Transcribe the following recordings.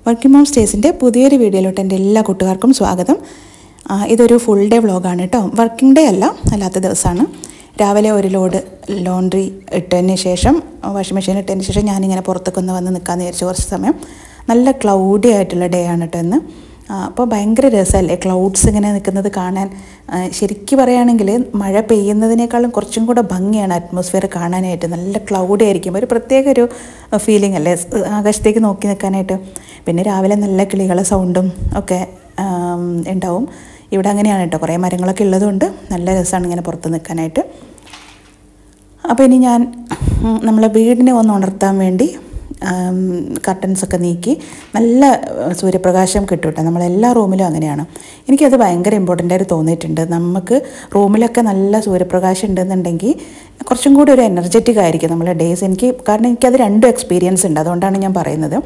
working mom സ്റ്റേസിൻ്റെ പുതിയൊരു വീഡിയോയിലോട്ട് എൻ്റെ എല്ലാ കൂട്ടുകാർക്കും സ്വാഗതം ആ, ഇതൊരു ഫുൾ ഡേ വ്ളോഗാണ് കേട്ടോ വർക്കിംഗ് ഡേ അല്ല അല്ലാത്ത ദിവസമാണ് രാവിലെ ഒരു ലോഡ് ലോണ്ട്രി ഇട്ടതിന് ശേഷം വാഷിംഗ് മെഷീൻ ഇട്ടതിന് ശേഷം ഞാനിങ്ങനെ പുറത്തൊക്കെ ഒന്ന് വന്ന് നിൽക്കാമെന്ന് വിചാരിച്ചു കുറച്ച് സമയം നല്ല ക്ലൗഡി ആയിട്ടുള്ള ഡേ ആണ് കേട്ടോ ഇന്ന് ആ, അപ്പോൾ ഭയങ്കര രസമല്ലേ ക്ലൗഡ്സ് ഇങ്ങനെ നിൽക്കുന്നത് കാണാൻ ആ, ശരിക്കും പറയുകയാണെങ്കിൽ മഴ പെയ്യുന്നതിനേക്കാളും കുറച്ചും കൂടെ ഭംഗിയാണ് അറ്റ്മോസ്ഫിയർ കാണാനായിട്ട് നല്ല ക്ലൗഡി ആയിരിക്കും ഒരു പ്രത്യേക ഒരു ഫീലിംഗ് അല്ലേ സ് ആകാശത്തേക്ക് നോക്കി നിൽക്കാനായിട്ട് പിന്നെ രാവിലെ നല്ല കിളികളെ സൗണ്ടും ഒക്കെ ആം, ഉണ്ടാവും ഇവിടെ അങ്ങനെയാണ് കേട്ടോ കുറേ മരങ്ങളൊക്കെ ഉള്ളതുകൊണ്ട് നല്ല രസമാണ് ഇങ്ങനെ പുറത്ത് നിൽക്കാനായിട്ട് അപ്പോൾ ഇനി ഞാൻ ഉം, നമ്മളെ വീടിനെ ഒന്ന് ഉണർത്താൻ വേണ്ടി കർട്ടൻസൊക്കെ നീക്കി നല്ല ഏഹ്, സൂര്യപ്രകാശം കിട്ടും കേട്ടോ നമ്മളെല്ലാ റൂമിലും അങ്ങനെയാണ് എനിക്കത് ഭയങ്കര ഇമ്പോർട്ടൻ്റ് ആയിട്ട് തോന്നിയിട്ടുണ്ട് നമുക്ക് റൂമിലൊക്കെ നല്ല സൂര്യപ്രകാശം ഉണ്ടെന്നുണ്ടെങ്കിൽ കുറച്ചും കൂടി ഒരു എനർജറ്റിക് ആയിരിക്കും നമ്മളെ ഡേയ്സ് എനിക്ക് കാരണം എനിക്കത് രണ്ടും എക്സ്പീരിയൻസ് ഉണ്ട് അതുകൊണ്ടാണ് ഞാൻ പറയുന്നത്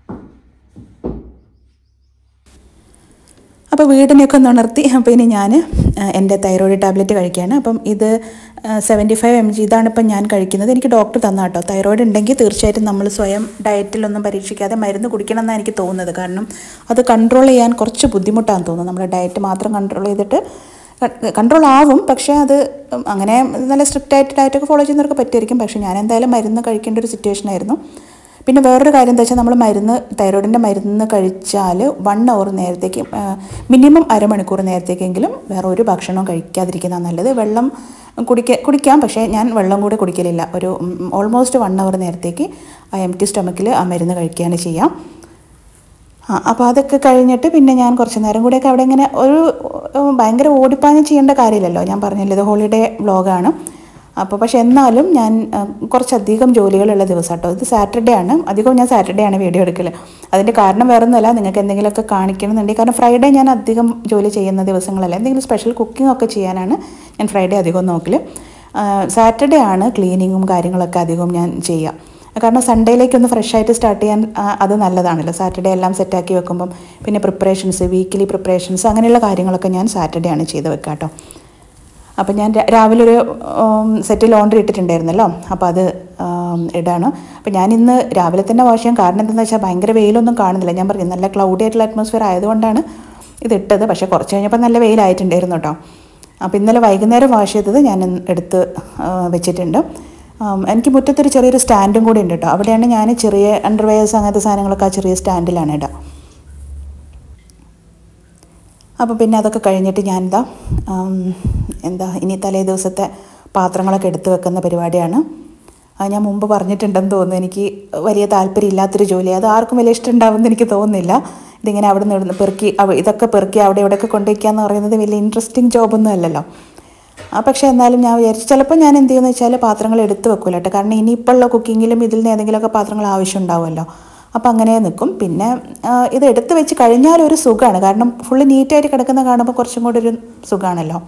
അപ്പോൾ വീടിനെയൊക്കെ ഒന്ന് ഉണർത്തി അപ്പോൾ ഇനി ഞാൻ എൻ്റെ തൈറോയിഡ് ടാബ്ലറ്റ് കഴിക്കുകയാണ് അപ്പം ഇത് സെവൻറ്റി ഫൈവ് എം ജി ഇതാണ് ഇപ്പം ഞാൻ കഴിക്കുന്നത് എനിക്ക് ഡോക്ടർ തന്ന കേട്ടോ തൈറോയിഡ് ഉണ്ടെങ്കിൽ തീർച്ചയായിട്ടും നമ്മൾ സ്വയം ഡയറ്റിലൊന്നും പരീക്ഷിക്കാതെ മരുന്ന് കുടിക്കണം എന്നാണ് എനിക്ക് തോന്നുന്നത് കാരണം അത് കൺട്രോൾ ചെയ്യാൻ കുറച്ച് ബുദ്ധിമുട്ടാണെന്ന് തോന്നുന്നു നമ്മുടെ ഡയറ്റ് മാത്രം കൺട്രോൾ ചെയ്തിട്ട് കൺട്രോൾ ആവും പക്ഷേ അത് അങ്ങനെ നല്ല സ്ട്രിക്റ്റ് ആയിട്ട് ഡയറ്റൊക്കെ ഫോളോ ചെയ്യുന്നവർക്ക് പറ്റുമായിരിക്കും പക്ഷേ ഞാൻ എന്തായാലും മരുന്ന് കഴിക്കേണ്ട ഒരു സിറ്റുവേഷൻ ആയിരുന്നു പിന്നെ വേറൊരു കാര്യം എന്താ വെച്ചാൽ നമ്മൾ മരുന്ന് തൈറോയിഡിൻ്റെ മരുന്ന് കഴിച്ചാൽ വൺ അവർ നേരത്തേക്ക് മിനിമം അരമണിക്കൂർ നേരത്തേക്കെങ്കിലും വേറെ ഒരു ഭക്ഷണവും കഴിക്കാതിരിക്കുന്നതാണ് നല്ലത് വെള്ളം കുടിക്ക കുടിക്കാം പക്ഷേ ഞാൻ വെള്ളം കൂടെ കുടിക്കലില്ല ഒരു ഓൾമോസ്റ്റ് വൺ അവർ നേരത്തേക്ക് ആ എം ടി സ്റ്റൊമക്കിൽ ആ മരുന്ന് കഴിക്കുകയാണ് ചെയ്യാം ആ അപ്പോൾ അതൊക്കെ കഴിഞ്ഞിട്ട് പിന്നെ ഞാൻ കുറച്ച് നേരം കൂടെയൊക്കെ അവിടെ ഇങ്ങനെ ഒരു ഉം, ഭയങ്കര ഓടിപ്പാഞ്ഞ് ചെയ്യേണ്ട കാര്യമില്ലല്ലോ ഞാൻ പറഞ്ഞില്ല ഇത് ഹോളിഡേ വ്ളോഗാണ് അപ്പോൾ പക്ഷെ എന്നാലും ഞാൻ ആ, കുറച്ചധികം ജോലികളുള്ള ദിവസം കേട്ടോ ഇത് സാറ്റർഡേ ആണ് അധികവും ഞാൻ സാറ്റർഡേ ആണ് വീഡിയോ എടുക്കൽ അതിൻ്റെ കാരണം വേറെ ഒന്നുമല്ല നിങ്ങൾക്ക് എന്തെങ്കിലുമൊക്കെ കാണിക്കണമെന്നുണ്ടെങ്കിൽ കാരണം ഫ്രൈഡേ ഞാൻ അധികം ജോലി ചെയ്യുന്ന ദിവസങ്ങളല്ല എന്തെങ്കിലും സ്പെഷ്യൽ കുക്കിംഗ് ഒക്കെ ചെയ്യാനാണ് ഞാൻ ഫ്രൈഡേ അധികം നോക്കൽ സാറ്റർഡേ ആണ് ക്ലീനിങ്ങും കാര്യങ്ങളൊക്കെ അധികവും ഞാൻ ചെയ്യുക കാരണം സൺഡേയിലേക്ക് ഒന്ന് ഫ്രഷ് ആയിട്ട് സ്റ്റാർട്ട് ചെയ്യാൻ ആ, അത് നല്ലതാണല്ലോ സാറ്റർഡേ എല്ലാം സെറ്റാക്കി വെക്കുമ്പം പിന്നെ പ്രിപ്പറേഷൻസ് വീക്കിലി പ്രിപ്പറേഷൻസ് അങ്ങനെയുള്ള കാര്യങ്ങളൊക്കെ ഞാൻ സാറ്റർഡേ ആണ് ചെയ്ത് വെക്കുക കേട്ടോ അപ്പോൾ ഞാൻ രാ- രാവിലെ ഒരു സെറ്റ് ലോണ്ടറി ഇട്ടിട്ടുണ്ടായിരുന്നല്ലോ അപ്പോൾ അത് ഉം, ഇടാണ് അപ്പോൾ ഞാൻ ഇന്ന് രാവിലെ തന്നെ വാഷ് ചെയ്യാൻ കാരണം എന്താണെന്ന് വെച്ചാൽ ഭയങ്കര വെയിലൊന്നും കാണുന്നില്ല ഞാൻ പറഞ്ഞു നല്ല ക്ലൗഡി ആയിട്ടുള്ള അറ്റ്മോസ്ഫിയർ ആയതുകൊണ്ടാണ് ഇത് ഇട്ടത് പക്ഷേ കുറച്ച് കഴിഞ്ഞപ്പോൾ നല്ല വെയിലായിട്ടുണ്ടായിരുന്നു കേട്ടോ അപ്പോൾ ഇന്നലെ വൈകുന്നേരം വാഷ് ചെയ്തത് ഞാൻ ഇന്ന് എടുത്ത് ആ, വെച്ചിട്ടുണ്ട് ആം, എനിക്ക് മുറ്റത്തൊരു ചെറിയൊരു സ്റ്റാൻഡും കൂടി ഉണ്ട് കേട്ടോ അവിടെയാണ് ഞാൻ ചെറിയ അണ്ടർവെയേഴ്സ് അങ്ങനത്തെ സാധനങ്ങളൊക്കെ ആ ചെറിയ സ്റ്റാൻഡിലാണ് ഇടുക അപ്പോൾ പിന്നെ അതൊക്കെ കഴിഞ്ഞിട്ട് ഞാനെന്താ ആം, എന്താ ഇനി തലേ ദിവസത്തെ പാത്രങ്ങളൊക്കെ എടുത്തു വെക്കുന്ന പരിപാടിയാണ് ആ, ഞാൻ മുമ്പ് പറഞ്ഞിട്ടുണ്ടെന്ന് തോന്നുന്നു എനിക്ക് വലിയ താല്പര്യമില്ലാത്തൊരു ജോലി അത് ആർക്കും വലിയ ഇഷ്ടം ഉണ്ടാവുമെന്ന് എനിക്ക് തോന്നുന്നില്ല ഇതിങ്ങനെ അവിടെ നിന്ന് ഇവിടുന്ന് പെറുക്കി അവ ഇതൊക്കെ പെറുക്കി അവിടെ ഇവിടെയൊക്കെ കൊണ്ടുവയ്ക്കുക എന്ന് പറയുന്നത് വലിയ ഇൻട്രസ്റ്റിംഗ് ജോബൊന്നും അല്ലല്ലോ ആ പക്ഷേ എന്നാലും ഞാൻ വിചാരിച്ചു ചിലപ്പോൾ ഞാൻ എന്ത് ചെയ്യുമെന്ന് വെച്ചാൽ പാത്രങ്ങൾ എടുത്ത് വെക്കൂല കേട്ടോ കാരണം ഇനിയിപ്പോഴുള്ള കുക്കിങ്ങിലും ഇതിൽ നിന്ന് ഏതെങ്കിലുമൊക്കെ പാത്രങ്ങൾ ആവശ്യം ഉണ്ടാവുമല്ലോ അപ്പോൾ അങ്ങനെ നിൽക്കും പിന്നെ ആ, ഇത് എടുത്ത് വെച്ച് കഴിഞ്ഞാൽ ഒരു സുഖമാണ് കാരണം ഫുള്ള് നീറ്റായിട്ട് കിടക്കുന്ന കാണുമ്പോൾ കുറച്ചും കൂടി ഒരു സുഖമാണല്ലോ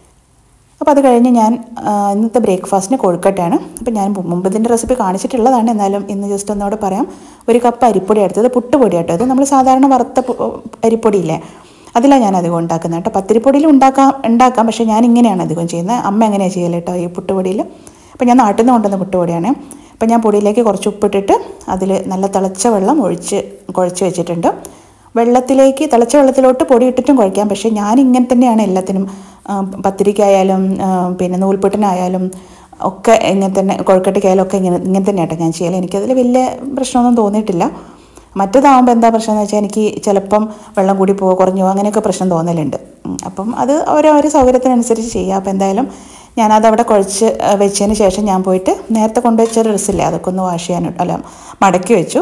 അപ്പോൾ അത് കഴിഞ്ഞ് ഞാൻ ആ, ഇന്നത്തെ ബ്രേക്ക്ഫാസ്റ്റിന് കൊഴുക്കട്ടയാണ് അപ്പോൾ ഞാൻ മുമ്പ് ഇതിൻ്റെ റെസിപ്പി കാണിച്ചിട്ടുള്ളതാണ് എന്നാലും ഇന്ന് ജസ്റ്റ് ഒന്നോട് പറയാം ഒരു കപ്പ് അരിപ്പൊടി എടുത്തത് പുട്ടുപൊടി കേട്ടോ ഇത് നമ്മൾ സാധാരണ വറുത്ത പു- അരിപ്പൊടിയില്ലേ അതിലാണ് ഞാൻ അധികം ഉണ്ടാക്കുന്നത് കേട്ടോ പത്തിരിപ്പൊടിയിൽ ഉണ്ടാക്കാം ഉണ്ടാക്കാം പക്ഷേ ഞാൻ ഇങ്ങനെയാണ് അധികം ചെയ്യുന്നത് അമ്മ എങ്ങനെയാണ് ചെയ്യല് കേട്ടോ ഈ പുട്ടുപൊടിയിൽ അപ്പോൾ ഞാൻ നാട്ടിൽ നിന്ന് കൊണ്ടുവന്ന പുട്ടുപൊടിയാണ് അപ്പോൾ ഞാൻ പൊടിയിലേക്ക് കുറച്ച് ഉപ്പിട്ടിട്ട് അതിൽ നല്ല തിളച്ച വെള്ളം ഒഴിച്ച് കുഴച്ച് വെച്ചിട്ടുണ്ട് വെള്ളത്തിലേക്ക് തിളച്ച വെള്ളത്തിലോട്ട് പൊടി ഇട്ടിട്ടും കുഴക്കാം പക്ഷേ ഞാൻ ഇങ്ങനെ തന്നെയാണ് എല്ലാത്തിനും ആ, പത്തിരിക്കായാലും ആ, പിന്നെ നൂൽപുട്ടിനായാലും ഒക്കെ ഇങ്ങനെ തന്നെ കൊഴുക്കട്ടയ്ക്കായാലും ഒക്കെ ഇങ്ങനെ ഇങ്ങനെ തന്നെയാട്ടോ ഞാൻ ചെയ്യൽ എനിക്കതിൽ വലിയ പ്രശ്നമൊന്നും തോന്നിയിട്ടില്ല മറ്റേതാകുമ്പോൾ എന്താ പ്രശ്നം എന്ന് വെച്ചാൽ എനിക്ക് ചിലപ്പം വെള്ളം കൂടി പോവോ കുറഞ്ഞു പോവോ അങ്ങനെയൊക്കെ പ്രശ്നം തോന്നലുണ്ട് ഉം, അപ്പം അത് ഓരോരോ സൗകര്യത്തിനനുസരിച്ച് ചെയ്യാം അപ്പോൾ എന്തായാലും ഞാനത് അവിടെ കുഴച്ച് ആ, വെച്ചതിന് ശേഷം ഞാൻ പോയിട്ട് നേരത്തെ കൊണ്ടുവച്ച ഡ്രസ്സില്ലേ അതൊക്കെ ഒന്ന് വാഷ് ചെയ്യാൻ അല്ല മടക്കി വെച്ചു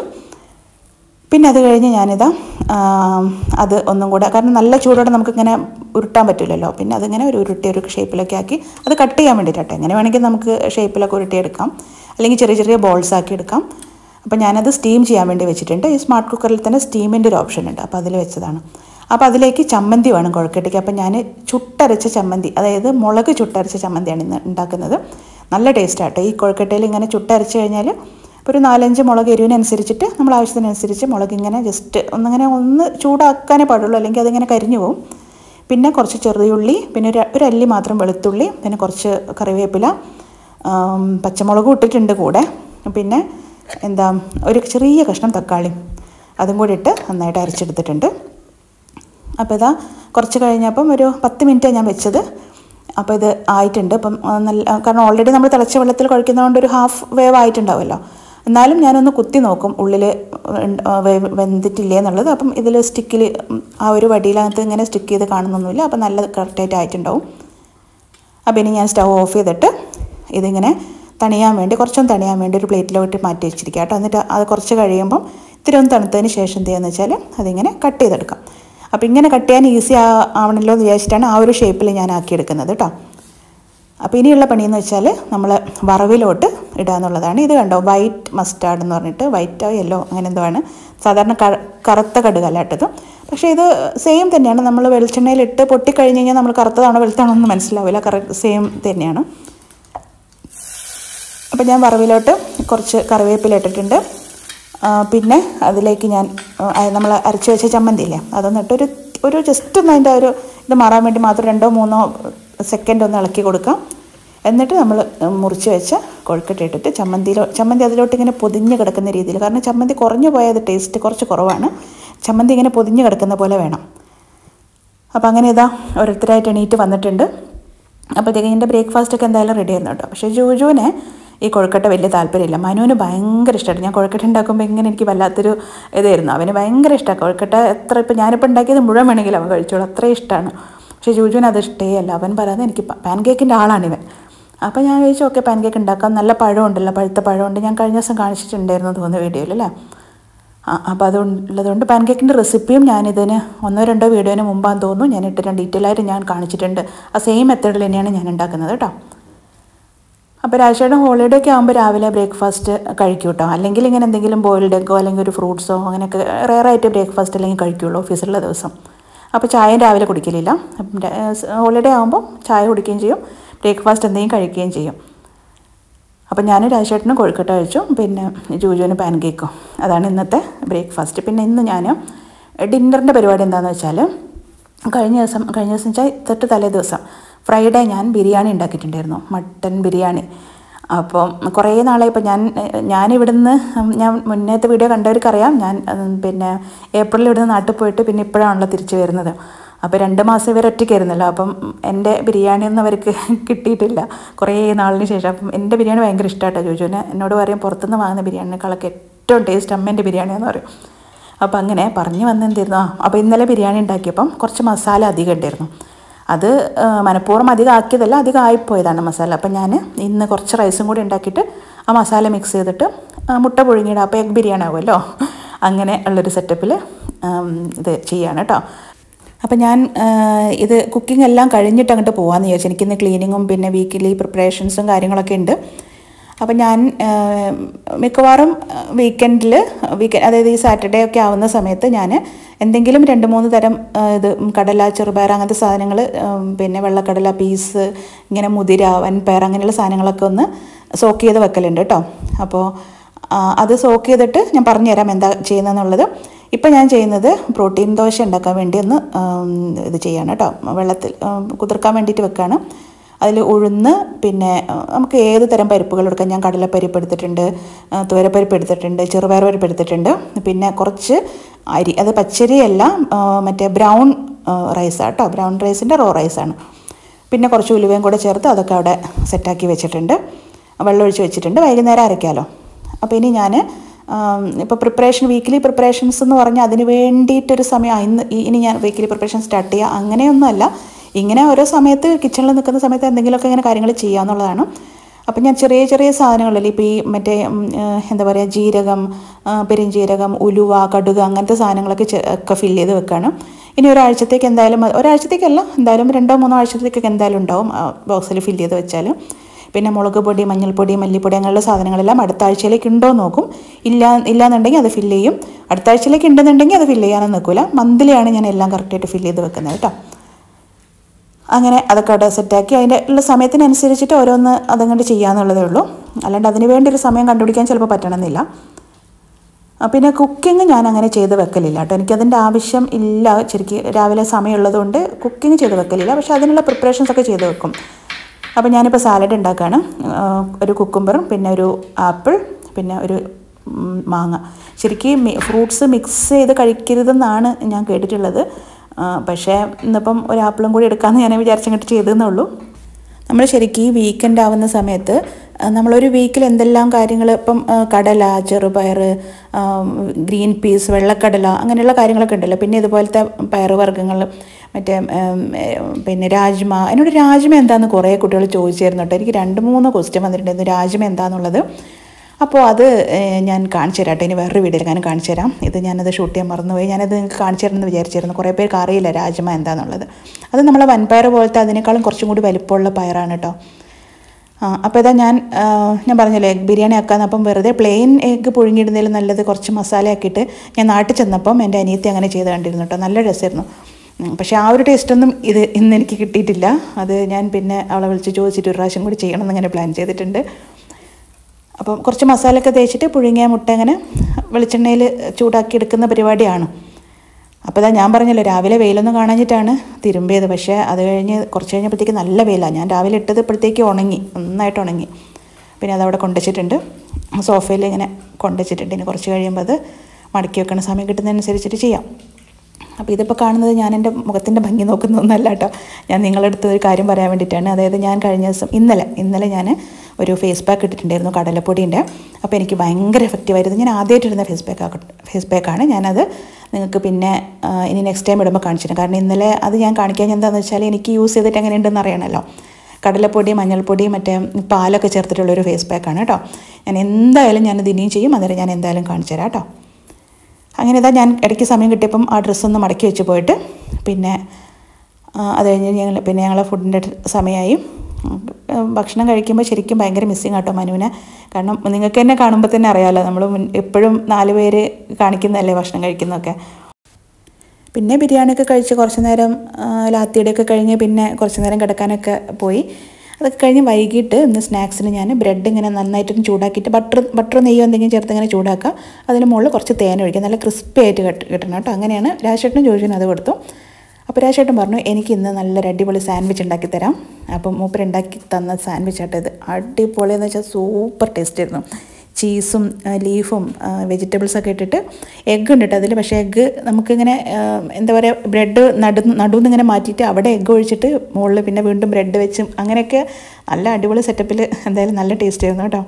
പിന്നെ അത് കഴിഞ്ഞ് ഞാനിതാ ആ, അത് ഒന്നും കൂടെ കാരണം നല്ല ചൂടോടെ നമുക്കിങ്ങനെ ഉരുട്ടാൻ പറ്റില്ലല്ലോ പിന്നെ അതിങ്ങനെ ഒരു ഉരുട്ടി ഒരു ഷേപ്പിലൊക്കെ ആക്കി അത് കട്ട് ചെയ്യാൻ വേണ്ടിയിട്ടാട്ടെ എങ്ങനെ വേണമെങ്കിൽ നമുക്ക് ഷേപ്പിലൊക്കെ ഉരുട്ടിയെടുക്കാം അല്ലെങ്കിൽ ചെറിയ ചെറിയ ബോൾസ് ആക്കി എടുക്കാം അപ്പോൾ ഞാനത് സ്റ്റീം ചെയ്യാൻ വേണ്ടി വെച്ചിട്ടുണ്ട് ഈ സ്മാർട്ട് കുക്കറിൽ തന്നെ സ്റ്റീമിൻ്റെ ഒരു ഓപ്ഷൻ ഉണ്ട് അപ്പോൾ അതിൽ വെച്ചതാണ് അപ്പോൾ അതിലേക്ക് ചമ്മന്തി വേണം കുഴക്കട്ടയ്ക്ക് അപ്പോൾ ഞാൻ ചുട്ടരച്ച ചമ്മന്തി അതായത് മുളക് ചുട്ടരച്ച ചമ്മന്തിയാണ് ഇന്ന് ഉണ്ടാക്കുന്നത് നല്ല ടേസ്റ്റാട്ടോ ഈ കുഴക്കട്ടയിൽ ഇങ്ങനെ ചുട്ടരച്ച് കഴിഞ്ഞാൽ ഇപ്പോൾ ഒരു നാലഞ്ച് മുളക് എരിവിനനുസരിച്ചിട്ട് നമ്മൾ ആവശ്യത്തിനനുസരിച്ച് മുളക് ഇങ്ങനെ ജസ്റ്റ് ഒന്നിങ്ങനെ ഒന്ന് ചൂടാക്കാനേ പാടുള്ളൂ അല്ലെങ്കിൽ അതിങ്ങനെ കരിഞ്ഞു പോകും പിന്നെ കുറച്ച് ചെറിയുള്ളി പിന്നെ ഒരു ഒരു അല്ലി മാത്രം വെളുത്തുള്ളി പിന്നെ കുറച്ച് കറിവേപ്പില ആം, പച്ചമുളകും ഇട്ടിട്ടുണ്ട് കൂടെ പിന്നെ എന്താ ഒരു ചെറിയ കഷ്ണം തക്കാളി അതും കൂടി ഇട്ട് നന്നായിട്ട് അരച്ചെടുത്തിട്ടുണ്ട് അപ്പോൾ ഇതാ കുറച്ച് കഴിഞ്ഞപ്പം ഒരു പത്ത് മിനിറ്റ് ഞാൻ വെച്ചത് അപ്പോൾ ഇത് ആയിട്ടുണ്ട് അപ്പം ആ, നല്ല കാരണം ഓൾറെഡി നമ്മൾ തിളച്ച വെള്ളത്തിൽ കുഴക്കുന്നതുകൊണ്ട് ഒരു ഹാഫ് വേവ് ആയിട്ടുണ്ടാവുമല്ലോ എന്നാലും ഞാനൊന്ന് കുത്തി നോക്കും ഉള്ളിൽ വെന്തിട്ടില്ലേ എന്നുള്ളത് അപ്പം ഇതിൽ സ്റ്റിക്കിൽ ആ ഒരു വടിയിലകത്ത് ഇങ്ങനെ സ്റ്റിക്ക് ചെയ്ത് കാണുന്നൊന്നുമില്ല അപ്പം നല്ല കറക്റ്റായിട്ട് ആയിട്ടുണ്ടാവും അപ്പോൾ ഇനി ഞാൻ സ്റ്റൗ ഓഫ് ചെയ്തിട്ട് ഇതിങ്ങനെ തണിയാൻ വേണ്ടി കുറച്ചൊന്ന് തണിയാൻ വേണ്ടി ഒരു പ്ലേറ്റിലോട്ട് മാറ്റി വെച്ചിരിക്കുക കേട്ടോ എന്നിട്ട് അത് കുറച്ച് കഴിയുമ്പം ഇത്തിരി ഒന്ന് തണുത്തതിന് ശേഷം എന്ത് ചെയ്യുക വെച്ചാൽ അതിങ്ങനെ കട്ട് ചെയ്തെടുക്കാം അപ്പോൾ ഇങ്ങനെ കട്ട് ചെയ്യാൻ ഈസി ആവണല്ലോ എന്ന് വിചാരിച്ചിട്ടാണ് ആ ഒരു ഷേപ്പിൽ ഞാൻ ആക്കിയെടുക്കുന്നത് കേട്ടോ അപ്പോൾ ഇനിയുള്ള പണിയെന്ന് വെച്ചാൽ നമ്മൾ വറവിലോട്ട് ഇടുക എന്നുള്ളതാണ് ഇത് കണ്ടോ വൈറ്റ് മസ്റ്റാർഡ് എന്ന് പറഞ്ഞിട്ട് വൈറ്റോ യെല്ലോ അങ്ങനെ എന്തോ ആണ് സാധാരണ ക- കറുത്ത കടുകല്ലാട്ടത് പക്ഷേ ഇത് സെയിം തന്നെയാണ് നമ്മൾ വെളിച്ചെണ്ണയിലിട്ട് പൊട്ടിക്കഴിഞ്ഞ് കഴിഞ്ഞാൽ നമ്മൾ കറുത്തതാണോ വെളുത്താണോ എന്ന് മനസ്സിലാവില്ല കറക്റ്റ് സെയിം തന്നെയാണ് അപ്പോൾ ഞാൻ വറവിലോട്ട് കുറച്ച് കറിവേപ്പില ഇട്ടിട്ടുണ്ട് ആ, പിന്നെ അതിലേക്ക് ഞാൻ നമ്മൾ അരച്ച് വെച്ച ചമ്മന്തി ഇല്ലേ അതൊന്നിട്ട് ഒരു ഒരു ജസ്റ്റ് ഒന്ന് അതിൻ്റെ ഒരു ഇത് മാറാൻ വേണ്ടി മാത്രം രണ്ടോ മൂന്നോ സെക്കൻഡ് ഒന്ന് ഇളക്കി കൊടുക്കാം എന്നിട്ട് നമ്മൾ മുറിച്ച് വെച്ച കൊഴുക്കട്ട ഇട്ടിട്ട് ചമ്മന്തിയിലോ ചമ്മന്തി അതിലോട്ട് ഇങ്ങനെ പൊതിഞ്ഞ് കിടക്കുന്ന രീതിയിൽ കാരണം ചമ്മന്തി കുറഞ്ഞു പോയത് ടേസ്റ്റ് കുറച്ച് കുറവാണ് ചമ്മന്തി ഇങ്ങനെ പൊതിഞ്ഞ് കിടക്കുന്ന പോലെ വേണം അപ്പോൾ അങ്ങനെ ഇതാ ഓരോരുത്തരായിട്ട് എണീറ്റ് വന്നിട്ടുണ്ട് അപ്പോഴത്തേക്കും എൻ്റെ ബ്രേക്ക്ഫാസ്റ്റ് ഒക്കെ എന്തായാലും റെഡി ആയിരുന്നു കേട്ടോ പക്ഷേ ജൂജുവിന് ഈ കൊഴുക്കട്ട വലിയ താല്പര്യമില്ല മനുവിന് ഭയങ്കര ഇഷ്ടമായിട്ട് ഞാൻ കൊഴുക്കട്ട ഉണ്ടാക്കുമ്പോൾ ഇങ്ങനെ എനിക്ക് വല്ലാത്തൊരു ഇതായിരുന്നു അവന് ഭയങ്കര ഇഷ്ടമാണ് കൊഴുക്കട്ട എത്ര ഇപ്പോൾ ഞാനിപ്പോൾ ഉണ്ടാക്കിയത് മുഴുവൻ വേണമെങ്കിലും അവൻ കഴിച്ചോളൂ അത്രയും ഇഷ്ടമാണ് പക്ഷേ ജൂജുവിന് അത് ഇഷ്ടേ അല്ല അവൻ പറയാതെ എനിക്ക് പാൻ കേക്കിൻ്റെ ആളാണിവൻ അപ്പോൾ ഞാൻ ചോദിച്ചു ഓക്കെ പാൻ കേക്ക് ഉണ്ടാക്കാം നല്ല പഴമുണ്ടല്ലോ പഴുത്ത പഴമുണ്ട് ഞാൻ കഴിഞ്ഞ ദിവസം കാണിച്ചിട്ടുണ്ടായിരുന്നു തോന്നുന്നു വീഡിയോയിൽ അല്ലേ ആ അപ്പോൾ അതുള്ളതുകൊണ്ട് പാൻ കേക്കിൻ്റെ റെസിപ്പിയും ഞാനിതിന് ഒന്നോ രണ്ടോ വീഡിയോന് മുമ്പാന്ന് തോന്നുന്നു ഞാൻ ഇട്ടിട്ട് ഡീറ്റെയിൽ ആയിട്ട് ഞാൻ കാണിച്ചിട്ടുണ്ട് ആ സെയിം മെത്തേഡിൽ തന്നെയാണ് ഞാൻ ഉണ്ടാക്കുന്നത് കേട്ടോ അപ്പോൾ രാജേട്ടൻ ഹോളിഡേ ഒക്കെ ആകുമ്പോൾ രാവിലെ ബ്രേക്ക്ഫാസ്റ്റ് കഴിക്കും കേട്ടോ അല്ലെങ്കിൽ ഇങ്ങനെ എന്തെങ്കിലും ബോയിൽഡ് എഗ്ഗോ അല്ലെങ്കിൽ ഒരു ഫ്രൂട്ട്സോ അങ്ങനെയൊക്കെ റെയറായിട്ട് ബ്രേക്ക്ഫാസ്റ്റ് അല്ലെങ്കിൽ കഴിക്കുള്ളൂ ഓഫീസിലുള്ള ദിവസം അപ്പോൾ ചായയും രാവിലെ കുടിക്കലില്ല ഹോളിഡേ ആകുമ്പോൾ ചായ കുടിക്കുകയും ചെയ്യും ബ്രേക്ക്ഫാസ്റ്റ് എന്തെങ്കിലും കഴിക്കുകയും ചെയ്യും അപ്പം ഞാൻ രാജേട്ടനും കൊഴുക്കട്ട കഴിച്ചു പിന്നെ ജൂജുവിന് പാൻ കേക്കും അതാണ് ഇന്നത്തെ ബ്രേക്ക്ഫാസ്റ്റ് പിന്നെ ഇന്ന് ഞാൻ ഡിന്നറിൻ്റെ പരിപാടി എന്താണെന്ന് വെച്ചാൽ കഴിഞ്ഞ ദിവസം കഴിഞ്ഞ ദിവസം വെച്ചാൽ തൊട്ട് തലേ ദിവസം ഫ്രൈഡേ ഞാൻ ബിരിയാണി ഉണ്ടാക്കിയിട്ടുണ്ടായിരുന്നു മട്ടൻ ബിരിയാണി അപ്പം കുറേ നാളെ ഇപ്പോൾ ഞാൻ ഞാനിവിടുന്ന് ഞാൻ മുന്നേത്തെ വീഡിയോ കണ്ടവർക്കറിയാം ഞാൻ ഉം, പിന്നെ ഏപ്രിലിൽ ഇവിടുന്ന് നാട്ടിൽ പോയിട്ട് പിന്നെ ഇപ്പോഴാണല്ലോ തിരിച്ചു വരുന്നത് അപ്പോൾ രണ്ട് മാസം ഇവർ ഒറ്റയ്ക്കായിരുന്നല്ലോ അപ്പം എൻ്റെ ബിരിയാണി ഒന്നും അവർക്ക് കിട്ടിയിട്ടില്ല കുറേ നാളിന് ശേഷം അപ്പം എൻ്റെ ബിരിയാണി ഭയങ്കര ഇഷ്ടമായിട്ടോ ചോദിച്ചു എന്നോട് പറയും പുറത്തുനിന്ന് വാങ്ങുന്ന ബിരിയാണിനേക്കാളൊക്കെ ഏറ്റവും ടേസ്റ്റ് അമ്മേൻ്റെ ബിരിയാണിയെന്ന് പറയും അപ്പോൾ അങ്ങനെ പറഞ്ഞു വന്ന് എന്തായിരുന്നു ആ അപ്പോൾ ഇന്നലെ ബിരിയാണി ഉണ്ടാക്കിയപ്പം കുറച്ച് മസാല അധികം ഉണ്ടായിരുന്നു അത് ആ, മനഃപൂർവ്വം അധികം ആക്കിയതല്ല അധികം ആയിപ്പോയതാണ് മസാല അപ്പം ഞാൻ ഇന്ന് കുറച്ച് റൈസും കൂടി ഉണ്ടാക്കിയിട്ട് ആ മസാല മിക്സ് ചെയ്തിട്ട് ആ, മുട്ട പുഴുങ്ങിയിടുക അപ്പോൾ എഗ് ബിരിയാണി ആവുമല്ലോ അങ്ങനെ ഉള്ളൊരു സെറ്റപ്പിൽ ഇത് ചെയ്യാണ് കേട്ടോ അപ്പം ഞാൻ ആ, ഇത് കുക്കിംഗ് എല്ലാം കഴിഞ്ഞിട്ട് അങ്ങോട്ട് പോകാമെന്ന് വിചാരിച്ചു എനിക്കിന്ന് ക്ലീനിങ്ങും പിന്നെ വീക്കിലി പ്രിപ്പറേഷൻസും കാര്യങ്ങളൊക്കെ ഉണ്ട് അപ്പം ഞാൻ ആ, മിക്കവാറും വീക്കെൻഡിൽ വീക്കെൻഡ് അതായത് ഈ സാറ്റർഡേ ഒക്കെ ആവുന്ന സമയത്ത് ഞാൻ എന്തെങ്കിലും രണ്ട് മൂന്ന് തരം ആ, ഇത് കടല ചെറുപയർ അങ്ങനത്തെ സാധനങ്ങൾ പിന്നെ വെള്ളക്കടല പീസ് ഇങ്ങനെ മുതിര വൻപയർ അങ്ങനെയുള്ള സാധനങ്ങളൊക്കെ ഒന്ന് സോക്ക് ചെയ്ത് വെക്കലുണ്ട് കേട്ടോ അപ്പോൾ ആ, അത് സോക്ക് ചെയ്തിട്ട് ഞാൻ പറഞ്ഞുതരാം എന്താ ചെയ്യുന്നതെന്നുള്ളത് ഇപ്പം ഞാൻ ചെയ്യുന്നത് പ്രോട്ടീൻ ദോശ ഉണ്ടാക്കാൻ വേണ്ടി ഒന്ന് ആം, ഇത് ചെയ്യാണ് കേട്ടോ വെള്ളത്തിൽ ആം, കുതിർക്കാൻ വേണ്ടിയിട്ട് വെക്കുകയാണ് അതിൽ ഉഴുന്ന് പിന്നെ ആ, നമുക്ക് ഏത് തരം പരിപ്പുകൾ എടുക്കാം ഞാൻ കടലപ്പരിപ്പ് എടുത്തിട്ടുണ്ട് ആ, തുവരപ്പരിപ്പ് എടുത്തിട്ടുണ്ട് ചെറുപയർ പരിപ്പ് എടുത്തിട്ടുണ്ട് പിന്നെ കുറച്ച് അരി അത് പച്ചരിയല്ല ആ, മറ്റേ ബ്രൗൺ റൈസാണ് കേട്ടോ ബ്രൗൺ റൈസിൻ്റെ റോ റൈസാണ് പിന്നെ കുറച്ച് ഉലുവയും കൂടെ ചേർത്ത് അതൊക്കെ അവിടെ സെറ്റാക്കി വെച്ചിട്ടുണ്ട് വെള്ളം ഒഴിച്ച് വെച്ചിട്ടുണ്ട് വൈകുന്നേരം അരയ്ക്കാമല്ലോ അപ്പോൾ ഇനി ഞാൻ ഇപ്പോൾ പ്രിപ്പറേഷൻ വീക്കിലി പ്രിപ്പറേഷൻസ് എന്ന് പറഞ്ഞാൽ അതിന് വേണ്ടിയിട്ടൊരു സമയം ആ, ഇന്ന് ഈ- ഇനി ഞാൻ വീക്കിലി പ്രിപ്പറേഷൻ സ്റ്റാർട്ട് ചെയ്യുക അങ്ങനെയൊന്നുമല്ല ഇങ്ങനെ ഓരോ സമയത്ത് കിച്ചണിൽ നിൽക്കുന്ന സമയത്ത് എന്തെങ്കിലുമൊക്കെ ഇങ്ങനെ കാര്യങ്ങൾ ചെയ്യാമെന്നുള്ളതാണ് അപ്പം ഞാൻ ചെറിയ ചെറിയ സാധനങ്ങളല്ലേ ഇപ്പോൾ ഈ മറ്റേ ഉം, ഏഹ്, എന്താ പറയുക ജീരകം ആ, പെരുംജീരകം ഉലുവ കടുക് അങ്ങനത്തെ സാധനങ്ങളൊക്കെ ചെ- ഒക്കെ ഫില്ല് ചെയ്ത് വെക്കാണ് ഇനി ഒരാഴ്ചത്തേക്ക് എന്തായാലും അത് ഒരാഴ്ചത്തേക്കല്ല എന്തായാലും രണ്ടോ മൂന്നോ ആഴ്ചത്തേക്കൊക്കെ എന്തായാലും ഉണ്ടാവും ബോക്സിൽ ഫില്ല് ചെയ്ത് വെച്ചാൽ പിന്നെ മുളക് പൊടി മഞ്ഞൾപ്പൊടി മല്ലിപ്പൊടി അങ്ങനെയുള്ള സാധനങ്ങളെല്ലാം അടുത്ത ആഴ്ചയിലേക്ക് ഉണ്ടോ എന്ന് നോക്കും ഇല്ല ഇല്ലാന്നുണ്ടെങ്കിൽ അത് ഫില്ല് ചെയ്യും അടുത്ത ആഴ്ചയിലേക്ക് ഉണ്ടെന്നുണ്ടെങ്കിൽ അത് ഫില്ല് ചെയ്യാനൊന്നും നിൽക്കില്ല മന്ത്ലിയാണ് ഞാൻ എല്ലാം കറക്റ്റായിട്ട് ഫില്ല് ചെയ്ത് വെക്കുന്നത് കേട്ടോ അങ്ങനെ അതൊക്കെ അവിടെ സെറ്റാക്കി അതിൻ്റെ ഉള്ള സമയത്തിനനുസരിച്ചിട്ട് ഓരോന്ന് അതങ്ങോട്ട് ചെയ്യാന്നുള്ളതേ ഉള്ളൂ അല്ലാണ്ട് അതിന് വേണ്ടി ഒരു സമയം കണ്ടുപിടിക്കാൻ ചിലപ്പോൾ പറ്റണമെന്നില്ല ആ, പിന്നെ കുക്കിംഗ് ഞാൻ അങ്ങനെ ചെയ്ത് വെക്കലില്ല കേട്ടോ എനിക്കതിൻ്റെ ആവശ്യം ഇല്ല ശരിക്കും രാവിലെ സമയമുള്ളതുകൊണ്ട് കുക്കിംഗ് ചെയ്ത് വെക്കലില്ല പക്ഷേ അതിനുള്ള പ്രിപ്പറേഷൻസ് ഒക്കെ ചെയ്ത് വെക്കും അപ്പോൾ ഞാനിപ്പോൾ സാലഡ് ഉണ്ടാക്കുകയാണ് ആ, ഒരു കുക്കുംബറും പിന്നെ ഒരു ആപ്പിൾ പിന്നെ ഒരു ഉം, മാങ്ങ ശരിക്കും ഫ്രൂട്ട്സ് മിക്സ് ചെയ്ത് കഴിക്കരുതെന്നാണ് ഞാൻ കേട്ടിട്ടുള്ളത് ആ, പക്ഷേ ഇന്നിപ്പം ഒരു ആപ്പിളും കൂടി എടുക്കാമെന്ന് ഞാൻ വിചാരിച്ചങ്ങോട്ട് ചെയ്തതെന്നേ ഉള്ളൂ നമ്മൾ ശരിക്കും ഈ വീക്കെൻഡ് ആവുന്ന സമയത്ത് ആ, നമ്മളൊരു വീക്കിൽ എന്തെല്ലാം കാര്യങ്ങൾ ഇപ്പം ആ, കടല ചെറുപയർ ആ, ഗ്രീൻ പീസ് വെള്ളക്കടല അങ്ങനെയുള്ള കാര്യങ്ങളൊക്കെ ഉണ്ടല്ലോ പിന്നെ ഇതുപോലത്തെ പയറുവർഗ്ഗങ്ങൾ മറ്റേ ഉം, ഉം, പിന്നെ രാജ്മ എന്നോട് രാജ്മ എന്താണെന്ന് കുറേ കുട്ടികൾ ചോദിച്ചായിരുന്നു കേട്ടോ എനിക്ക് രണ്ട് മൂന്ന് ക്വസ്റ്റ്യൻ വന്നിട്ടുണ്ടായിരുന്നു രാജ്മ എന്താണെന്നുള്ളത് അപ്പോൾ അത് ഏഹ്, ഞാൻ കാണിച്ചു തരാം കേട്ടോ ഇനി വേറൊരു വീഡിയോയിൽ ഞാൻ കാണിച്ചു തരാം ഇത് ഞാനത് ഷൂട്ട് ചെയ്യാൻ മറന്നുപോയി ഞാനത് നിങ്ങൾക്ക് കാണിച്ചു തരണമെന്ന് വിചാരിച്ചിരുന്നു കുറേ പേർക്ക് അറിയില്ല രാജ്മ എന്താണെന്നുള്ളത് അത് നമ്മളെ വൻപയർ പോലത്തെ അതിനേക്കാളും കുറച്ചും കൂടി വലിപ്പമുള്ള പയറാണ് കേട്ടോ ആ അപ്പോൾ ഇതാ ഞാൻ ആ, ഞാൻ പറഞ്ഞല്ലോ എഗ് ബിരിയാണി ആക്കാന്ന് അപ്പം വെറുതെ പ്ലെയിൻ എഗ്ഗ് പുഴുങ്ങിയിടുന്നതിൽ നല്ലത് കുറച്ച് മസാല ആക്കിയിട്ട് ഞാൻ നാട്ടിൽ ചെന്നപ്പം എൻ്റെ അനിയത്തി അങ്ങനെ ചെയ്ത് കണ്ടിരുന്നു കേട്ടോ നല്ല രസമായിരുന്നു ഉം, പക്ഷേ ആ ഒരു ടേസ്റ്റൊന്നും ഇത് ഇന്ന് എനിക്ക് കിട്ടിയിട്ടില്ല അത് ഞാൻ പിന്നെ അവളെ വിളിച്ച് ചോദിച്ചിട്ട് ഒരു പ്രാവശ്യം കൂടി ചെയ്യണം എന്നിങ്ങനെ പ്ലാൻ ചെയ്തിട്ടുണ്ട് അപ്പം കുറച്ച് മസാലയൊക്കെ തേച്ചിട്ട് പുഴുങ്ങിയ മുട്ട അങ്ങനെ വെളിച്ചെണ്ണയിൽ ചൂടാക്കി എടുക്കുന്ന പരിപാടിയാണ് അപ്പോൾ ഇതാ ഞാൻ പറഞ്ഞല്ലോ രാവിലെ വെയിലൊന്നും കാണാഞ്ഞിട്ടാണ് തിരുമ്പിയത് പക്ഷേ അത് കഴിഞ്ഞ് കുറച്ച് കഴിഞ്ഞപ്പോഴത്തേക്ക് നല്ല വെയിലാണ് ഞാൻ രാവിലെ ഇട്ടത് ഇപ്പോഴത്തേക്ക് ഉണങ്ങി നന്നായിട്ട് ഉണങ്ങി പിന്നെ അതവിടെ കൊണ്ടുവച്ചിട്ടുണ്ട് സോഫയിൽ ഇങ്ങനെ കൊണ്ടുവച്ചിട്ടുണ്ട് ഇനി കുറച്ച് കഴിയുമ്പോൾ അത് മടക്കി വെക്കണ സമയം കിട്ടുന്നതനുസരിച്ചിട്ട് ചെയ്യാം അപ്പോൾ ഇതിപ്പോൾ കാണുന്നത് ഞാൻ എൻ്റെ മുഖത്തിൻ്റെ ഭംഗി നോക്കുന്നൊന്നല്ല കേട്ടോ ഞാൻ നിങ്ങളുടെ അടുത്ത് ഒരു കാര്യം പറയാൻ വേണ്ടിയിട്ടാണ് അതായത് ഞാൻ കഴിഞ്ഞ ദിവസം ഇന്നലെ ഇന്നലെ ഞാൻ ഒരു ഫേസ് പാക്ക് ഇട്ടിട്ടുണ്ടായിരുന്നു കടലപ്പൊടിൻ്റെ അപ്പോൾ എനിക്ക് ഭയങ്കര എഫക്റ്റീവായിരുന്നു ഞാൻ ആദ്യമായിട്ട് ഇടുന്ന ഫേസ് പാക്ക് ഫേസ് പാക്കാണ് ഞാനത് നിങ്ങൾക്ക് പിന്നെ ആ, ഇനി നെക്സ്റ്റ് ടൈം ഇടുമ്പോൾ കാണിച്ചു തരാം കാരണം ഇന്നലെ അത് ഞാൻ കാണിക്കാൻ എന്താണെന്ന് വെച്ചാൽ എനിക്ക് യൂസ് ചെയ്തിട്ട് എങ്ങനെയുണ്ടെന്ന് അറിയണമല്ലോ കടലപ്പൊടി മഞ്ഞൾപ്പൊടി മറ്റേ പാലൊക്കെ ചേർത്തിട്ടുള്ളൊരു ഫേസ് പാക്കാണ് കേട്ടോ ഞാൻ എന്തായാലും ഞാനത് ഇനിയും ചെയ്യും അന്നേരം ഞാൻ എന്തായാലും കാണിച്ചു തരാം കേട്ടോ അങ്ങനെ ഇതാ ഞാൻ ഇടയ്ക്ക് സമയം കിട്ടിയപ്പം ആ ഡ്രസ്സൊന്ന് മടക്കി വെച്ച് പോയിട്ട് പിന്നെ ആ, അത് കഴിഞ്ഞ് ഞങ്ങൾ പിന്നെ ഞങ്ങളെ ഫുഡിൻ്റെ സമയമായി ഉം, ഭക്ഷണം കഴിക്കുമ്പോൾ ശരിക്കും ഭയങ്കര മിസ്സിങ് ആട്ടോ മനുവിനെ കാരണം നിങ്ങൾക്ക് തന്നെ കാണുമ്പോൾ തന്നെ അറിയാമല്ലോ നമ്മൾ എപ്പോഴും നാല് പേര് കാണിക്കുന്നതല്ലേ ഭക്ഷണം കഴിക്കുന്നതൊക്കെ പിന്നെ ബിരിയാണിയൊക്കെ കഴിച്ച് കുറച്ച് നേരം ആ, ലാത്തിയുടെയൊക്കെ കഴിഞ്ഞ് പിന്നെ കുറച്ച് നേരം കിടക്കാനൊക്കെ പോയി അതൊക്കെ കഴിഞ്ഞ് വൈകിട്ട് ഇന്ന് സ്നാക്സിന് ഞാൻ ബ്രെഡ് ഇങ്ങനെ നന്നായിട്ടൊന്ന് ചൂടാക്കിയിട്ട് ബട്ടർ ബട്ടർ നെയ്യോ എന്തെങ്കിലും ചേർത്ത് ഇങ്ങനെ ചൂടാക്കുക അതിന് മുകളിൽ കുറച്ച് തേൻ ഒഴിക്കുക നല്ല ക്രിസ്പി ആയിട്ട് കട്ട് കിട്ടണം കേട്ടോ അങ്ങനെയാണ് രാജേട്ടനും ചോദിച്ചു അത് കൊടുത്തു അപ്പോൾ രാജേട്ടൻ പറഞ്ഞു എനിക്ക് ഇന്ന് നല്ലൊരു അടിപൊളി സാൻഡ്വിച്ച് ഉണ്ടാക്കി തരാം അപ്പം മൂപ്പർ ഉണ്ടാക്കി തന്ന സാൻഡ്വിച്ച് ആട്ടോ ഇത് അടിപൊളി എന്ന് വെച്ചാൽ സൂപ്പർ ടേസ്റ്റ് ആയിരുന്നു ചീസും ആ, ലീഫും ആ, വെജിറ്റബിൾസൊക്കെ ഇട്ടിട്ട് എഗ്ഗ് ഉണ്ട് കേട്ടോ അതിൽ പക്ഷേ എഗ്ഗ് നമുക്കിങ്ങനെ ആ, എന്താ പറയുക ബ്രെഡ് നടു നടുന്ന് ഇങ്ങനെ മാറ്റിയിട്ട് അവിടെ എഗ്ഗ് ഒഴിച്ചിട്ട് മുകളിൽ പിന്നെ വീണ്ടും ബ്രെഡ് വെച്ചും അങ്ങനെയൊക്കെ നല്ല അടിപൊളി സെറ്റപ്പിൽ എന്തായാലും നല്ല ടേസ്റ്റ് ആയിരുന്നു കേട്ടോ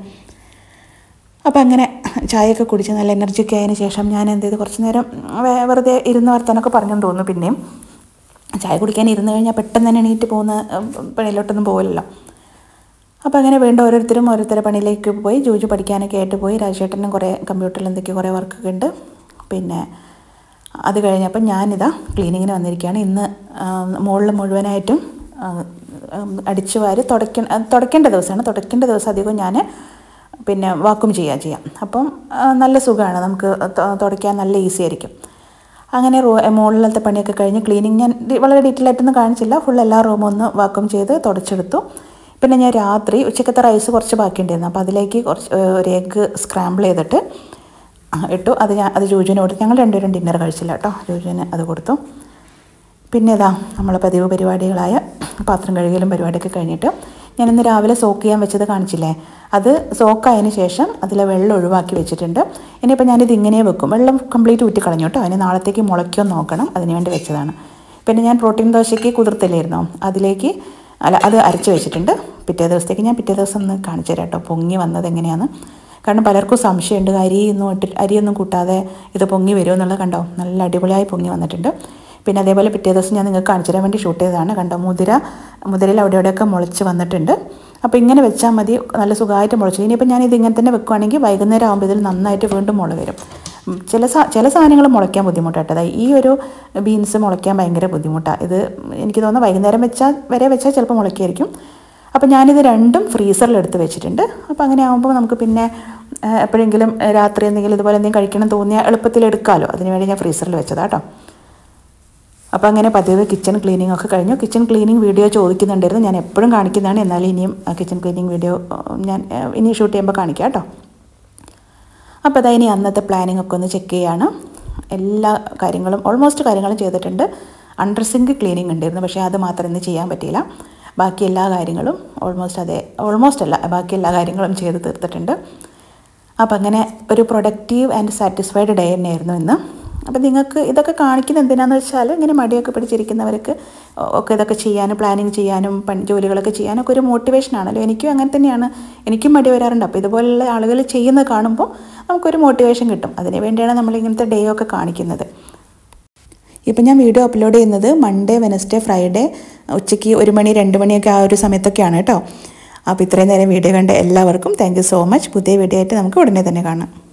അപ്പോൾ അങ്ങനെ ചായയൊക്കെ കുടിച്ച് നല്ല എനർജിയൊക്കെ ആയതിനു ശേഷം ഞാൻ എന്ത് ചെയ്തു കുറച്ച് നേരം വേ- വെറുതെ ഇരുന്ന് വർത്താനൊക്കെ പറഞ്ഞെന്ന് തോന്നുന്നു പിന്നെയും ചായ കുടിക്കാൻ ഇരുന്ന് കഴിഞ്ഞാൽ പെട്ടെന്ന് തന്നെ എണീറ്റ് പോകുന്ന ഉം, പണിയിലോട്ടൊന്നും പോകില്ലല്ലോ അപ്പോൾ അങ്ങനെ വേണ്ട ഓരോരുത്തരും ഓരോരുത്തരുടെ പണിയിലേക്ക് പോയി ജൂജു പഠിക്കാനൊക്കെ ആയിട്ട് പോയി രാജേട്ടനും കുറേ കമ്പ്യൂട്ടറിൽ എന്തൊക്കെയോ കുറേ വർക്കൊക്കെ ഉണ്ട് പിന്നെ അത് കഴിഞ്ഞപ്പോൾ ഞാനിതാ ക്ലീനിങ്ങിന് വന്നിരിക്കുകയാണ് ഇന്ന് മുകളിൽ മുഴുവനായിട്ടും ആ, ഉം, അടിച്ചു വാരി തുടയ്ക്ക തുടയ്ക്കേണ്ട ദിവസമാണ് തുടയ്ക്കേണ്ട ദിവസം അധികം ഞാൻ പിന്നെ വാക്വം ചെയ്യുക ചെയ്യാം അപ്പം ആ, നല്ല സുഖമാണ് നമുക്ക് ത- തുടയ്ക്കാൻ നല്ല ഈസി ആയിരിക്കും അങ്ങനെ റൂ മുകളിലത്തെ പണിയൊക്കെ കഴിഞ്ഞ് ക്ലീനിങ് ഞാൻ ഡി- വളരെ ഡീറ്റെയിൽ ആയിട്ടൊന്നും കാണിച്ചില്ല ഫുൾ എല്ലാ റൂമും ഒന്ന് വാക്വം ചെയ്ത് തുടച്ചെടുത്തു പിന്നെ ഞാൻ രാത്രി ഉച്ചക്കത്തെ റൈസ് കുറച്ച് ബാക്കിയുണ്ടായിരുന്നു അപ്പോൾ അതിലേക്ക് കുറച്ച് ഏഹ്, ഒരു എഗ്ഗ് സ്ക്രാമ്പിൾ ചെയ്തിട്ട് ഇട്ടു അത് ഞാൻ അത് ജോജുവിന് കൊടുത്തു ഞങ്ങൾ രണ്ടുപേരും ഡിന്നർ കഴിച്ചില്ല കേട്ടോ ജോജുവിന് അത് കൊടുത്തു പിന്നെ ഇതാ നമ്മളെ പതിവ് പരിപാടികളായ പാത്രം കഴുകലും പരിപാടിയൊക്കെ കഴിഞ്ഞിട്ട് ഞാൻ ഇന്ന് രാവിലെ സോക്ക് ചെയ്യാൻ വെച്ചത് കാണിച്ചില്ലേ അത് സോക്കായതിന് ശേഷം അതിലെ വെള്ളം ഒഴിവാക്കി വെച്ചിട്ടുണ്ട് ഇനിയിപ്പോൾ ഞാനിത് ഇങ്ങനെ വെക്കും വെള്ളം കംപ്ലീറ്റ് ഊറ്റി കളഞ്ഞു കേട്ടോ അതിന് നാളത്തേക്ക് മുളയ്ക്കോ നോക്കണം അതിന് വേണ്ടി വെച്ചതാണ് പിന്നെ ഞാൻ പ്രോട്ടീൻ ദോശയ്ക്ക് കുതിർത്തില്ലായിരുന്നോ അതിലേക്ക് അല്ല അത് അരച്ച് വെച്ചിട്ടുണ്ട് പിറ്റേ ദിവസത്തേക്ക് ഞാൻ പിറ്റേ ദിവസം ഒന്ന് കാണിച്ചു തരാം കേട്ടോ പൊങ്ങി വന്നത് എങ്ങനെയാണ് കാരണം പലർക്കും സംശയമുണ്ട് അരിയൊന്നും ഇട്ട് അരിയൊന്നും കൂട്ടാതെ ഇത് പൊങ്ങി വരുമോ എന്നുള്ളത് കണ്ടോ നല്ല അടിപൊളിയായി പൊങ്ങി വന്നിട്ടുണ്ട് പിന്നെ അതേപോലെ പിറ്റേ ദിവസം ഞാൻ നിങ്ങൾക്ക് കാണിച്ചു തരാൻ വേണ്ടി ഷൂട്ട് ചെയ്തതാണ് കണ്ടോ മുതിര മുതിരയിൽ അവിടെ ഇവിടെയൊക്കെ മുളച്ച് വന്നിട്ടുണ്ട് അപ്പോൾ ഇങ്ങനെ വെച്ചാൽ മതി നല്ല സുഖമായിട്ട് മുളച്ചു ഇനിയിപ്പോൾ ഞാൻ ഇത് ഇങ്ങനെ തന്നെ വെക്കുവാണെങ്കിൽ വൈകുന്നേരം ആകുമ്പോൾ ഇതിൽ നന്നായിട്ട് വീണ്ടും മുള വരും ഉം, ചില സാ ചില സാധനങ്ങൾ മുളയ്ക്കാൻ ബുദ്ധിമുട്ടാട്ടോ അതായത് ഈ ഒരു ബീൻസ് മുളയ്ക്കാൻ ഭയങ്കര ബുദ്ധിമുട്ടാണ് ഇത് എനിക്ക് തോന്നുന്നു വൈകുന്നേരം വെച്ചാൽ വരെ വെച്ചാൽ ചിലപ്പോൾ മുളയ്ക്കായിരിക്കും അപ്പോൾ ഞാനിത് രണ്ടും ഫ്രീസറിൽ എടുത്ത് വെച്ചിട്ടുണ്ട് അപ്പോൾ അങ്ങനെ ആകുമ്പോൾ നമുക്ക് പിന്നെ ആ, എപ്പോഴെങ്കിലും ആ, രാത്രി എന്തെങ്കിലും ഇതുപോലെ എന്തെങ്കിലും കഴിക്കണം തോന്നിയാൽ എളുപ്പത്തിൽ എടുക്കാമല്ലോ അതിനുവേണ്ടി ഞാൻ ഫ്രീസറിൽ വെച്ചതാട്ടോ അപ്പോൾ അങ്ങനെ പതിവ് കിച്ചൺ ക്ലീനിങ് ഒക്കെ കഴിഞ്ഞു കിച്ചൺ ക്ലീനിങ് വീഡിയോ ചോദിക്കുന്നുണ്ടായിരുന്നു ഞാൻ എപ്പോഴും കാണിക്കുന്നതാണ് എന്നാലും ഇനിയും കിച്ചൺ ക്ലീനിങ് വീഡിയോ ഞാൻ ആ, ഇനി ഷൂട്ട് ചെയ്യുമ്പോൾ കാണിക്കാം കേട്ടോ അപ്പോൾ അതാ ഇനി അന്നത്തെ പ്ലാനിംഗ് ഒക്കെ ഒന്ന് ചെക്ക് ചെയ്യാണ് എല്ലാ കാര്യങ്ങളും ഓൾമോസ്റ്റ് കാര്യങ്ങളും ചെയ്തിട്ടുണ്ട് അണ്ടർ സിങ്ക് ക്ലീനിങ് ഉണ്ടായിരുന്നു പക്ഷേ അത് മാത്രം ഇന്ന് ചെയ്യാൻ പറ്റിയില്ല ബാക്കി എല്ലാ കാര്യങ്ങളും ഓൾമോസ്റ്റ് അതെ ഓൾമോസ്റ്റ് അല്ല ബാക്കി എല്ലാ കാര്യങ്ങളും ചെയ്ത് തീർത്തിട്ടുണ്ട് അപ്പം അങ്ങനെ ഒരു പ്രൊഡക്റ്റീവ് ആൻഡ് സാറ്റിസ്ഫൈഡ് ഡേ തന്നെയായിരുന്നു ഇന്ന് അപ്പം നിങ്ങൾക്ക് ഇതൊക്കെ കാണിക്കുന്നത് എന്തിനാന്ന് വെച്ചാൽ ഇങ്ങനെ മടിയൊക്കെ പിടിച്ചിരിക്കുന്നവർക്ക് ഒക്കെ ഇതൊക്കെ ചെയ്യാനും പ്ലാനിങ് ചെയ്യാനും പണി ജോലികളൊക്കെ ചെയ്യാനൊക്കെ ഒരു മോട്ടിവേഷൻ ആണല്ലോ എനിക്കും അങ്ങനെ തന്നെയാണ് എനിക്കും മടി വരാറുണ്ട് അപ്പോൾ ഇതുപോലുള്ള ആളുകൾ ചെയ്യുന്നത് കാണുമ്പോൾ നമുക്കൊരു മോട്ടിവേഷൻ കിട്ടും അതിന് വേണ്ടിയാണ് നമ്മൾ ഇങ്ങനത്തെ ഡേ ഒക്കെ കാണിക്കുന്നത് ഇപ്പം ഞാൻ വീഡിയോ അപ്ലോഡ് ചെയ്യുന്നത് മൺഡേ വെനസ്ഡേ ഫ്രൈഡേ ഉച്ചയ്ക്ക് ഒരു മണി രണ്ട് മണിയൊക്കെ ആ ഒരു സമയത്തൊക്കെയാണ് കേട്ടോ അപ്പോൾ ഇത്രയും നേരം വീഡിയോ കണ്ട എല്ലാവർക്കും താങ്ക് യു സോ മച്ച് പുതിയ വീഡിയോ ആയിട്ട് നമുക്ക് ഉടനെ തന്നെ കാണാം